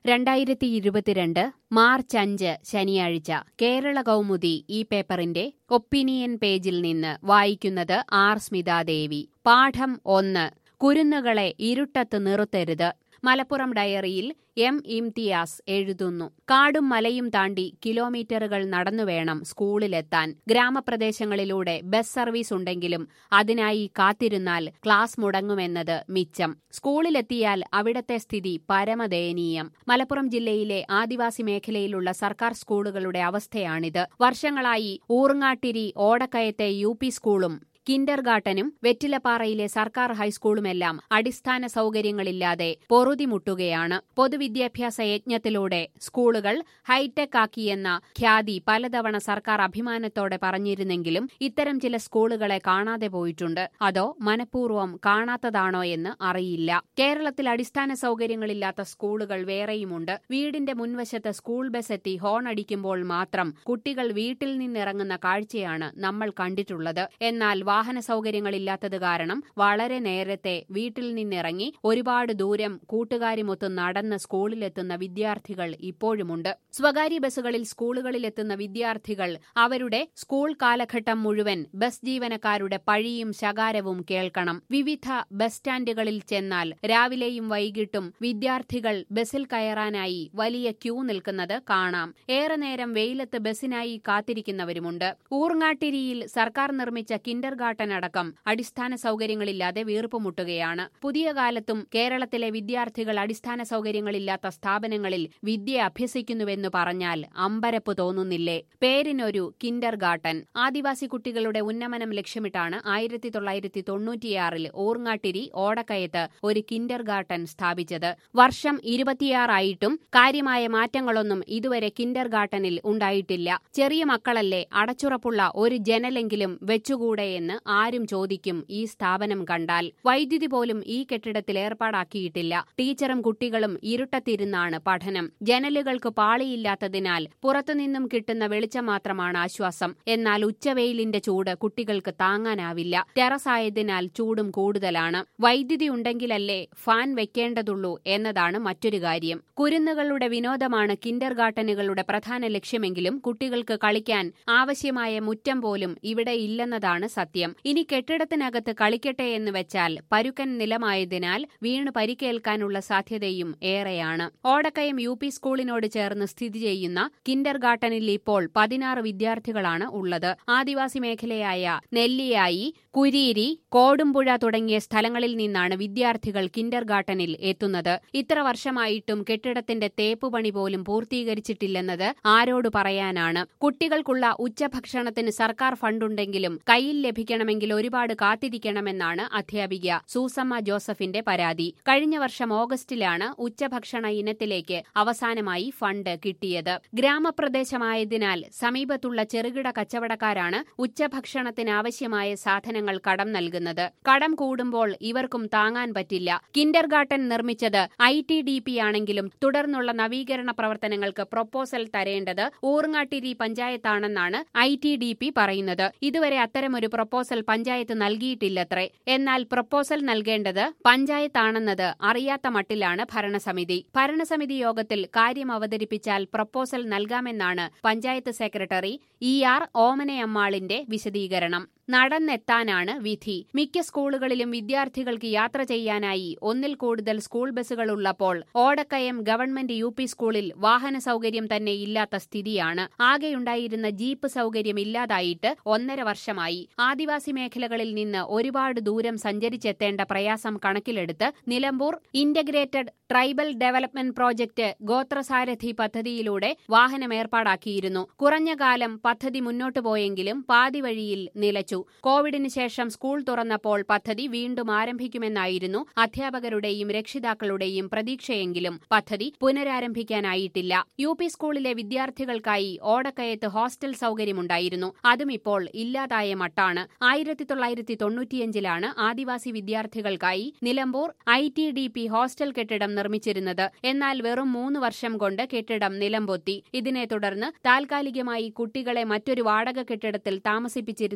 രണ്ടായിരത്തി ഇരുപത്തിരണ്ട് മാർച്ച് അഞ്ച് ശനിയാഴ്ച കേരള കൗമുദി ഈ പേപ്പറിന്റെ ഒപ്പീനിയൻ പേജിൽ നിന്ന് വായിക്കുന്നത് ആർ സ്മിതാദേവി പാഠം ഒന്ന് കുരുന്നുകളെ ഇരുട്ടത്ത് നിർത്തരുത് മലപ്പുറം ഡയറിയിൽ എം ഇംതിയാസ് എഴുതുന്നു കാടും മലയും താണ്ടി കിലോമീറ്ററുകൾ നടന്നുവേണം സ്കൂളിലെത്താൻ ഗ്രാമപ്രദേശങ്ങളിലൂടെ ബസ് സർവീസ് ഉണ്ടെങ്കിലും അതിനായി കാത്തിരുന്നാൽ ക്ലാസ് മുടങ്ങുമെന്നത് മിച്ചം സ്കൂളിലെത്തിയാൽ അവിടത്തെ സ്ഥിതി പരമദയനീയം മലപ്പുറം ജില്ലയിലെ ആദിവാസി മേഖലയിലുള്ള സർക്കാർ സ്കൂളുകളുടെ അവസ്ഥയാണിത് വർഷങ്ങളായി ഊർങ്ങാട്ടിരി ഓടക്കയത്തെ യു സ്കൂളും കിൻഡർ ഗാർട്ടനും വെറ്റിലപ്പാറയിലെ സർക്കാർ ഹൈസ്കൂളുമെല്ലാം അടിസ്ഥാന സൗകര്യങ്ങളില്ലാതെ പൊറുതിമുട്ടുകയാണ് പൊതുവിദ്യാഭ്യാസ യജ്ഞത്തിലൂടെ സ്കൂളുകൾ ഹൈടെക് ആക്കിയെന്ന ഖ്യാതി പലതവണ സർക്കാർ അഭിമാനത്തോടെ പറഞ്ഞിരുന്നെങ്കിലും ഇത്തരം ചില സ്കൂളുകളെ കാണാതെ പോയിട്ടുണ്ട് അതോ മനഃപൂർവ്വം കാണാത്തതാണോ എന്ന് അറിയില്ല കേരളത്തിൽ അടിസ്ഥാന സൗകര്യങ്ങളില്ലാത്ത സ്കൂളുകൾ വേറെയുമുണ്ട് വീടിന്റെ മുൻവശത്ത് സ്കൂൾ ബസ് എത്തി ഹോൺ അടിക്കുമ്പോൾ മാത്രം കുട്ടികൾ വീട്ടിൽ നിന്നിറങ്ങുന്ന കാഴ്ചയാണ് നമ്മൾ കണ്ടിട്ടുള്ളത് എന്നാൽ വാഹന സൗകര്യങ്ങളില്ലാത്തത് കാരണം വളരെ നേരത്തെ വീട്ടിൽ നിന്നിറങ്ങി ഒരുപാട് ദൂരം കൂട്ടുകാരുമൊത്ത് നടന്ന് സ്കൂളിലെത്തുന്ന വിദ്യാർത്ഥികൾ ഇപ്പോഴുമുണ്ട് സ്വകാര്യ ബസ്സുകളിൽ സ്കൂളുകളിലെത്തുന്ന വിദ്യാർത്ഥികൾ അവരുടെ സ്കൂൾ കാലഘട്ടം മുഴുവൻ ബസ് ജീവനക്കാരുടെ പഴിയും ശകാരവും കേൾക്കണം വിവിധ ബസ് സ്റ്റാൻഡുകളിൽ ചെന്നാൽ രാവിലെയും വൈകിട്ടും വിദ്യാർത്ഥികൾ ബസ്സിൽ കയറാനായി വലിയ ക്യൂ നിൽക്കുന്നത് കാണാം ഏറെ നേരം വെയിലത്ത് ബസ്സിനായി കാത്തിരിക്കുന്നവരുമുണ്ട് ഊർങ്ങാട്ടിരിയിൽ സർക്കാർ നിർമ്മിച്ച കിൻഡർ ഗാർട്ടൻ അടക്കം അടിസ്ഥാന സൗകര്യങ്ങളില്ലാതെ വീർപ്പുമുട്ടുകയാണ് പുതിയ കാലത്തും കേരളത്തിലെ വിദ്യാർത്ഥികൾ അടിസ്ഥാന സൗകര്യങ്ങളില്ലാത്ത സ്ഥാപനങ്ങളിൽ വിദ്യ അഭ്യസിക്കുന്നുവെന്ന് പറഞ്ഞാൽ അമ്പരപ്പ് തോന്നുന്നില്ലേ പേരിനൊരു കിൻഡർ ഗാർട്ടൻ ആദിവാസി കുട്ടികളുടെ ഉന്നമനം ലക്ഷ്യമിട്ടാണ് ആയിരത്തി തൊള്ളായിരത്തി തൊണ്ണൂറ്റിയാറിൽ ഊർങ്ങാട്ടിരി ഓടക്കയത്ത് ഒരു കിൻഡർ ഗാർട്ടൻ സ്ഥാപിച്ചത് വർഷം ഇരുപത്തിയാറായിട്ടും കാര്യമായ മാറ്റങ്ങളൊന്നും ഇതുവരെ കിൻഡർ ഗാർട്ടനിൽ ഉണ്ടായിട്ടില്ല ചെറിയ മക്കളല്ലേ അടച്ചുറപ്പുള്ള ഒരു ജനലെങ്കിലും വെച്ചുകൂടെയെന്ന് ആരും ചോദിക്കും ഈ സ്ഥാപനം കണ്ടാൽ വൈദ്യുതി പോലും ഈ കെട്ടിടത്തിൽ ഏർപ്പാടാക്കിയിട്ടില്ല ടീച്ചറും കുട്ടികളും ഇരുട്ടത്തിരുന്നാണ് പഠനം ജനലുകൾക്ക് പാളിയില്ലാത്തതിനാൽ പുറത്തുനിന്നും കിട്ടുന്ന വെളിച്ചം മാത്രമാണ് ആശ്വാസം എന്നാൽ ഉച്ചവെയിലിന്റെ ചൂട് കുട്ടികൾക്ക് താങ്ങാനാവില്ല ടെറസായതിനാൽ ചൂടും കൂടുതലാണ് വൈദ്യുതി ഉണ്ടെങ്കിലല്ലേ ഫാൻ വെക്കേണ്ടതുള്ളൂ എന്നതാണ് മറ്റൊരു കാര്യം കുരുന്നുകളുടെ വിനോദമാണ് കിൻഡർ ഗാർട്ടനുകളുടെ പ്രധാന ലക്ഷ്യമെങ്കിലും കുട്ടികൾക്ക് കളിക്കാൻ ആവശ്യമായ മുറ്റം പോലും ഇവിടെ ഇല്ലെന്നതാണ് സത്യം ഇനി കെട്ടിടത്തിനകത്ത് കളിക്കട്ടെ എന്ന് വെച്ചാൽ പരുക്കൻ നിലമായതിനാൽ വീണ് പരിക്കേൽക്കാനുള്ള സാധ്യതയും ഏറെയാണ് ഓടക്കയം യു പി സ്കൂളിനോട് ചേർന്ന് സ്ഥിതി ചെയ്യുന്ന കിൻഡർ ഗാർട്ടനിൽ ഇപ്പോൾ പതിനാറ് വിദ്യാർത്ഥികളാണ് ഉള്ളത് ആദിവാസി മേഖലയായ നെല്ലിയായി കുരീരി കോടുംപുഴ തുടങ്ങിയ സ്ഥലങ്ങളിൽ നിന്നാണ് വിദ്യാർത്ഥികൾ കിൻഡർ ഗാർട്ടനിൽ എത്തുന്നത് ഇത്ര വർഷമായിട്ടും കെട്ടിടത്തിന്റെ തേപ്പുപണി പോലും പൂർത്തീകരിച്ചിട്ടില്ലെന്നത് ആരോട് പറയാനാണ് കുട്ടികൾക്കുള്ള ഉച്ചഭക്ഷണത്തിന് സർക്കാർ ഫണ്ടുണ്ടെങ്കിലും കയ്യിൽ ലഭിക്കണമെങ്കിൽ ഒരുപാട് കാത്തിരിക്കണമെന്നാണ് അധ്യാപിക സൂസമ്മ ജോസഫിന്റെ പരാതി കഴിഞ്ഞ വർഷം ഓഗസ്റ്റിലാണ് ഉച്ചഭക്ഷണ ഇനത്തിലേക്ക് അവസാനമായി ഫണ്ട് കിട്ടിയത് ഗ്രാമപ്രദേശമായതിനാൽ സമീപത്തുള്ള ചെറുകിട കച്ചവടക്കാരാണ് ഉച്ചഭക്ഷണത്തിന് ആവശ്യമായ സാധനങ്ങൾ കടം നൽകുന്നത് കടം കൂടുമ്പോൾ ഇവർക്കും താങ്ങാൻ പറ്റില്ല കിൻഡർ ഗാർട്ടൻ നിർമ്മിച്ചത് ഐ ടി ഡി പി ആണെങ്കിലും തുടർന്നുള്ള നവീകരണ പ്രവർത്തനങ്ങൾക്ക് പ്രൊപ്പോസൽ തരേണ്ടത് ഊർങ്ങാട്ടിരി പഞ്ചായത്താണെന്നാണ് ഐ ടി ഡി പി പറയുന്നത് ഇതുവരെ അത്തരമൊരു പ്രൊപ്പോസൽ പഞ്ചായത്ത് നൽകിയിട്ടില്ലത്രേ എന്നാൽ പ്രൊപ്പോസൽ നൽകേണ്ടത് പഞ്ചായത്താണെന്നത് അറിയാത്ത മട്ടിലാണ് ഭരണസമിതി ഭരണസമിതി യോഗത്തിൽ കാര്യം അവതരിപ്പിച്ചാൽ പ്രൊപ്പോസൽ നൽകാമെന്നാണ് പഞ്ചായത്ത് സെക്രട്ടറി ഇ ആർ ഓമനയമ്മാളിന്റെ വിശദീകരണം നടന്നെത്താനാണ് വിധി മിക്ക സ്കൂളുകളിലും വിദ്യാർത്ഥികൾക്ക് യാത്ര ചെയ്യാനായി ഒന്നിൽ കൂടുതൽ സ്കൂൾ ബസ്സുകൾ ഉള്ളപ്പോൾ ഓടക്കയം ഗവൺമെന്റ് യു പി സ്കൂളിൽ വാഹന സൗകര്യം തന്നെ ഇല്ലാത്ത സ്ഥിതിയാണ് ആകെയുണ്ടായിരുന്ന ജീപ്പ് സൗകര്യം ഇല്ലാതായിട്ട് ഒന്നര വർഷമായി ആദിവാസി മേഖലകളിൽ നിന്ന് ഒരുപാട് ദൂരം സഞ്ചരിച്ചെത്തേണ്ട പ്രയാസം കണക്കിലെടുത്ത് Nilambur integrated tribal development project Gothrasarathi പദ്ധതിയിലൂടെ വാഹനം ഏർപ്പാടാക്കിയിരുന്നു കുറഞ്ഞ കാലം പദ്ധതി മുന്നോട്ടു പോയെങ്കിലും പാതി വഴിയിൽ നിലച്ചു കോവിഡിന് ശേഷം സ്കൂൾ തുറന്നപ്പോൾ പദ്ധതി വീണ്ടും ആരംഭിക്കുമെന്നായിരുന്നു അധ്യാപകരുടെയും രക്ഷിതാക്കളുടെയും പ്രതീക്ഷയെങ്കിലും പദ്ധതി പുനരാരംഭിക്കാനായിട്ടില്ല യു പി സ്കൂളിലെ വിദ്യാർത്ഥികൾക്കായി ഓടക്കയത്ത് ഹോസ്റ്റൽ സൗകര്യമുണ്ടായിരുന്നു അതും ഇപ്പോൾ ഇല്ലാതായ മട്ടാണ് ആയിരത്തി തൊള്ളായിരത്തി തൊണ്ണൂറ്റിയഞ്ചിലാണ് ആദിവാസി വിദ്യാർത്ഥികൾക്കായി Nilambur I T D P hostel കെട്ടിടം നിർമ്മിച്ചിരുന്നത് എന്നാൽ വെറും മൂന്ന് വർഷം കൊണ്ട് കെട്ടിടം നിലംപൊത്തി ഇതിനെ തുടർന്ന് താൽക്കാലികമായി കുട്ടികളെ മറ്റൊരു വാടക കെട്ടിടത്തിൽ താമസിപ്പിച്ചിരുന്നെങ്കിലും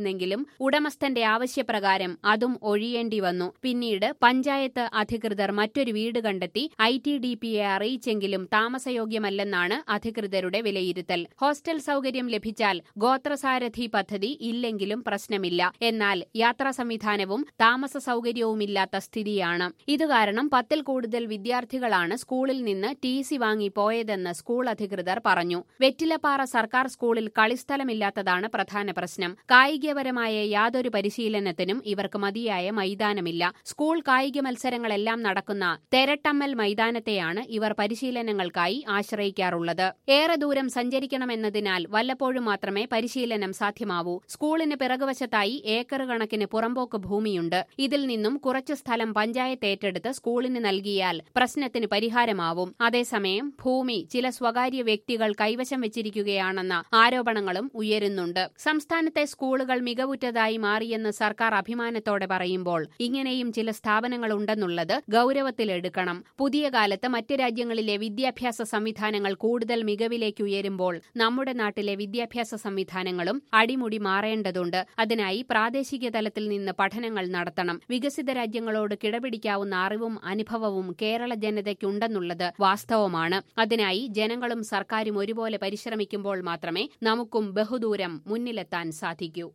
ഉടമസ്ഥന്റെ ആവശ്യപ്രകാരം അതും ഒഴിയേണ്ടി വന്നു പിന്നീട് പഞ്ചായത്ത് അധികൃതർ മറ്റൊരു വീട് കണ്ടെത്തി ഐ ടി ഡി പിയെ അറിയിച്ചെങ്കിലും താമസയോഗ്യമല്ലെന്നാണ് അധികൃതരുടെ വിലയിരുത്തൽ ഹോസ്റ്റൽ സൗകര്യം ലഭിച്ചാൽ ഗോത്രസാരഥി പദ്ധതി ഇല്ലെങ്കിലും പ്രശ്നമില്ല എന്നാൽ യാത്രാ സംവിധാനവും താമസ സൗകര്യവുമില്ലാത്ത സ്ഥിതിയാണ് ഇതുകാരണം പത്തിൽ കൂടുതൽ വിദ്യാർത്ഥികളാണ് സ്കൂളിൽ നിന്ന് ടി സി വാങ്ങി പോയതെന്ന് സ്കൂൾ അധികൃതർ പറഞ്ഞു വെറ്റിലപ്പാറ സർക്കാർ സ്കൂളിൽ കളിസ്ഥലമില്ലാത്തതാണ് പ്രധാന പ്രശ്നം കായികപരമായ യാതൊരു പരിശീലനത്തിനും ഇവർക്ക് മതിയായ മൈതാനമില്ല സ്കൂൾ കായിക മത്സരങ്ങളെല്ലാം നടക്കുന്ന തെരട്ടമ്മൽ മൈതാനത്തെയാണ് ഇവർ പരിശീലനങ്ങൾക്കായി ആശ്രയിക്കാറുള്ളത് ഏറെ ദൂരം സഞ്ചരിക്കണമെന്നതിനാൽ വല്ലപ്പോഴും മാത്രമേ പരിശീലനം സാധ്യമാവൂ സ്കൂളിന് പിറകുവശത്തായി ഏക്കർ കണക്കിന് പുറമ്പോക്ക് ഭൂമിയുണ്ട് ഇതിൽ നിന്നും കുറച്ചു സ്ഥലം പഞ്ചായത്ത് ഏറ്റെടുത്ത് സ്കൂളിന് നൽകിയാൽ പ്രശ്നത്തിന് പരിഹാരമാവും അതേസമയം ഭൂമി ചില സ്വകാര്യ വ്യക്തികൾ കൈവശം വെച്ചിരിക്കുകയാണെന്ന ആരോപണങ്ങളും ഉയരുന്നുണ്ട് സംസ്ഥാനത്തെ സ്കൂളുകൾ മികവുറ്റതായി മാറിയെന്ന് സർക്കാർ അഭിമാനത്തോടെ പറയുമ്പോൾ ഇങ്ങനെയും ചില സ്ഥാപനങ്ങളുണ്ടെന്നുള്ളത് ഗൌരവത്തിലെടുക്കണം പുതിയ കാലത്ത് മറ്റ് രാജ്യങ്ങളിലെ വിദ്യാഭ്യാസ സംവിധാനങ്ങൾ കൂടുതൽ മികവിലേക്ക് ഉയരുമ്പോൾ നമ്മുടെ നാട്ടിലെ വിദ്യാഭ്യാസ സംവിധാനങ്ങളും അടിമുടി മാറേണ്ടതുണ്ട് അതിനായി പ്രാദേശിക തലത്തിൽ നിന്ന് പഠനങ്ങൾ നടത്തണം വികസിത രാജ്യങ്ങളോട് കിടപിടിക്കാവുന്ന അറിവും അനുഭവവും കേരള ജനതയ്ക്കുണ്ടെന്നുള്ളത് വാസ്തവമാണ് അതിനായി ജനങ്ങളും സർക്കാരും ഒരുപോലെ പരിശ്രമിക്കുമ്പോൾ മാത്രമേ നമുക്കും ബഹുദൂരം മുന്നിലെത്താൻ സാധിക്കൂ